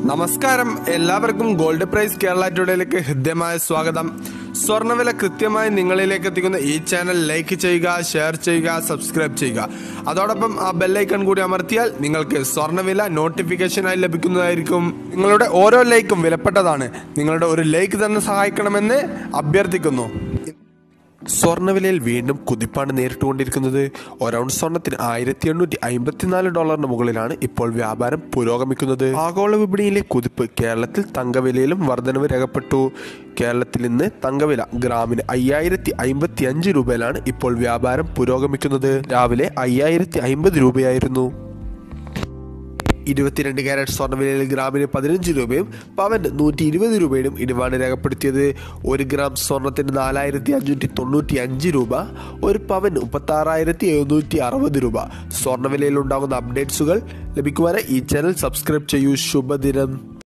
നമസ്കാരം എല്ലാവർക്കും gold price Kerala ടുഡേയിലേക്ക് ഹൃദ്യമായ സ്വാഗതം സ്വർണ്ണവില കൃത്യമായി നിങ്ങളിലേക്ക് എത്തിക്കുന്ന ഈ ചാനൽ ലൈക്ക് ചെയ്യുക ഷെയർ ചെയ്യുക സബ്സ്ക്രൈബ് ചെയ്യുക അതോടൊപ്പം ആ ബെല്ലൈക്കൺ കൂടി അമർത്തിയാൽ നിങ്ങൾക്ക് സ്വർണ്ണവില നോട്ടിഫിക്കേഷനായി ലഭിക്കുന്നതായിരിക്കും നിങ്ങളുടെ ഓരോ ലൈക്കും വിലപ്പെട്ടതാണ് നിങ്ങളുടെ ഒരു ലൈക്ക് തന്നെ സഹായിക്കണമെന്ന് അഭ്യർത്ഥിക്കുന്നു സ്വർണ്ണവിലയിൽ വീണ്ടും കുതിപ്പാണ് നേരിട്ടുകൊണ്ടിരിക്കുന്നത് ഒരൗണ്ട് സ്വർണത്തിന് ആയിരത്തി എണ്ണൂറ്റി അമ്പത്തിനാല് ഡോളറിന് മുകളിലാണ് ഇപ്പോൾ വ്യാപാരം പുരോഗമിക്കുന്നത് ആഗോള വിപണിയിലെ കുതിപ്പ് കേരളത്തിൽ തങ്കവിലയിലും വർധനവ് രേഖപ്പെട്ടു കേരളത്തിൽ ഇന്ന് തങ്കവില ഗ്രാമിന് അയ്യായിരത്തി അമ്പത്തി അഞ്ച് രൂപയിലാണ് ഇപ്പോൾ വ്യാപാരം പുരോഗമിക്കുന്നത് രാവിലെ അയ്യായിരത്തി അമ്പത് രൂപയായിരുന്നു ഇരുപത്തിരണ്ട് ക്യാരറ്റ് സ്വർണ്ണവിലയിൽ ഗ്രാമിന് പതിനഞ്ച് രൂപയും പവന് നൂറ്റി ഇരുപത് രൂപയും ഇടിവാണ് രേഖപ്പെടുത്തിയത് ഒരു ഗ്രാം സ്വർണത്തിന് നാലായിരത്തി അഞ്ഞൂറ്റി തൊണ്ണൂറ്റി അഞ്ച് രൂപ ഒരു പവന് മുപ്പത്തി ആറായിരത്തി എഴുന്നൂറ്റി അറുപത് രൂപ സ്വർണ്ണവിലയിൽ ഉണ്ടാകുന്ന അപ്ഡേറ്റ്സുകൾ ലഭിക്കുവാനായി ഈ ചാനൽ സബ്സ്ക്രൈബ് ചെയ്യൂ ശുഭദിനം